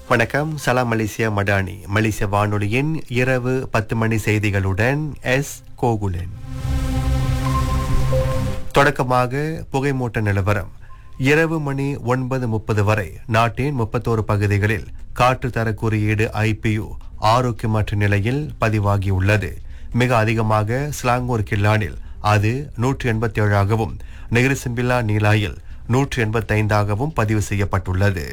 வணக்கம் சலாம் மலேசியா மடானி மலேசிய வானொலியின் இரவு பத்து மணி செய்திகளுடன் எஸ் கோகுலன் தொடக்கமாக புகைமூட்ட நிலவரம் இரவு மணி ஒன்பது முப்பது வரை நாட்டின் முப்பத்தோரு பகுதிகளில் காற்று தர குறியீடு ஐபியு ஆரோக்கியமற்ற நிலையில் பதிவாகியுள்ளது மிக அதிகமாக ஸ்லாங்கூர் கில்லானில் அது நூற்றி எண்பத்தி ஏழாகவும் நெகிரிசிம்பில்லா நீலாயில் நூற்றி எண்பத்தைந்தாகவும் பதிவு செய்யப்பட்டுள்ளது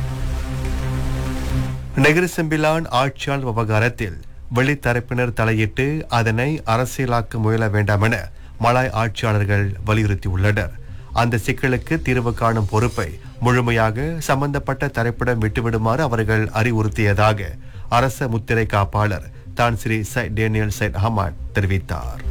நெகிரிசிம்பிலான் ஆட்சியாளர் விவகாரத்தில் வெளித்தரப்பினர் தலையிட்டு அதனை அரசியலாக்க முயல வேண்டாம் என மலாய் ஆட்சியாளர்கள் வலியுறுத்தியுள்ளனர் அந்த சிக்கலுக்கு தீர்வு காணும் பொறுப்பை முழுமையாக சம்பந்தப்பட்ட தரப்பிடம் விட்டுவிடுமாறு அவர்கள் அறிவுறுத்தியதாக அரச முத்திரை காப்பாளர் தான் Sri Syed Daniel Syed Ahmad தெரிவித்தார்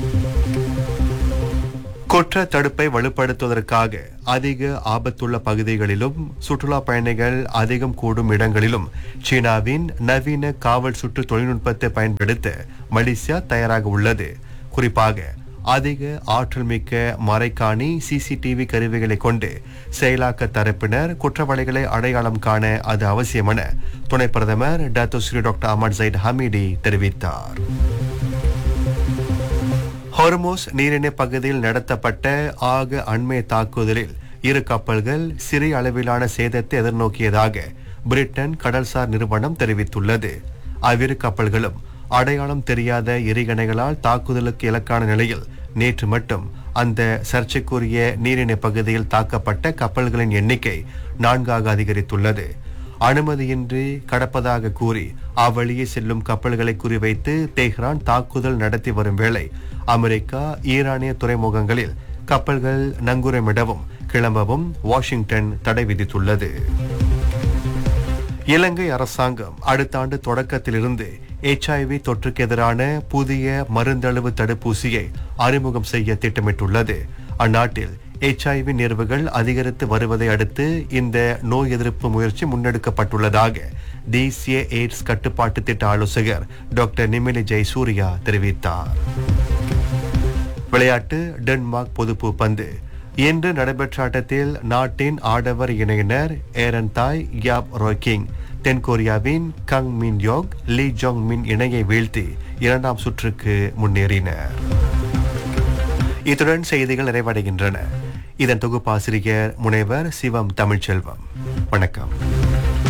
குற்ற தடுப்பை வலுப்படுத்துவதற்காக அதிக ஆபத்துள்ள பகுதிகளிலும் சுற்றுலா பயணிகள் அதிகம் கூடும் இடங்களிலும் சீனாவின் நவீன காவல் சுற்று தொழில்நுட்பத்தை பயன்படுத்த மலேசியா தயாராக உள்ளது குறிப்பாக அதிக ஆற்றல் மிக்க மறைக்காணி சிசிடிவி கருவிகளை கொண்டு செயலாக்க தரப்பினர் குற்றவாளிகளை அடையாளம் காண அது அவசியம் என துணை பிரதமர் doctor Sri doctor Ahmad Zahid Hamidi தெரிவித்தார் ஹொர்மோஸ் நீரிணை பகுதியில் நடத்தப்பட்ட ஆக அண்மை தாக்குதலில் இரு கப்பல்கள் சிறிய அளவிலான சேதத்தை எதிர்நோக்கியதாக பிரிட்டன் கடல்சார் நிறுவனம் தெரிவித்துள்ளது அவ்விரு கப்பல்களும் அடையாளம் தெரியாத எரிகணைகளால் தாக்குதலுக்கு இலக்கான நிலையில் நேற்று மட்டும் அந்த சர்ச்சைக்குரிய நீரிணை பகுதியில் தாக்கப்பட்ட கப்பல்களின் எண்ணிக்கை நான்காக அதிகரித்துள்ளது அனுமதியின்றி கடப்பதாக கூறி அவ்வழியே செல்லும் கப்பல்களை குறிவைத்து தெஹ்ரான் தாக்குதல் நடத்தி வரும் வேளை அமெரிக்கா ஈரானிய துறைமுகங்களில் கப்பல்கள் நங்குரமிடவும் கிளம்பவும் வாஷிங்டன் தடை விதித்துள்ளது இலங்கை அரசாங்கம் அடுத்த ஆண்டு தொடக்கத்திலிருந்து எச்ஐவி தொற்றுக்கு எதிரான புதிய மருந்தளவு தடுப்பூசியை அறிமுகம் செய்ய திட்டமிட்டுள்ளது அந்நாட்டில் எச்ஐவி நேர்வுகள் அதிகரித்து வருவதை அடுத்து இந்த நோய் எதிர்ப்பு முயற்சி முன்னெடுக்கப்பட்டுள்ளதாக தேசிய எய்ட்ஸ் கட்டுப்பாட்டு திட்ட ஆலோசகர் டாக்டர் நிமிலி ஜெயசூர்யா தெரிவித்தார் விளையாட்டு டென்மார்க் பொதுப்பு பந்து இன்று நடைபெற்ற ஆட்டத்தில் நாட்டின் ஆடவர் இணையினர் ஏரன் தாய் யாப் ரோக்கிங் தென்கொரியாவின் கங் மின் யோக் லீ ஜோங் மின் இணையை வீழ்த்தி இரண்டாம் சுற்றுக்கு முன்னேறினர் இத்துடன் செய்திகள் நிறைவடைகின்றன இதன் தொகுப்பாசிரியர் முனைவர் சிவம் தமிழ்ச்செல்வம் வணக்கம்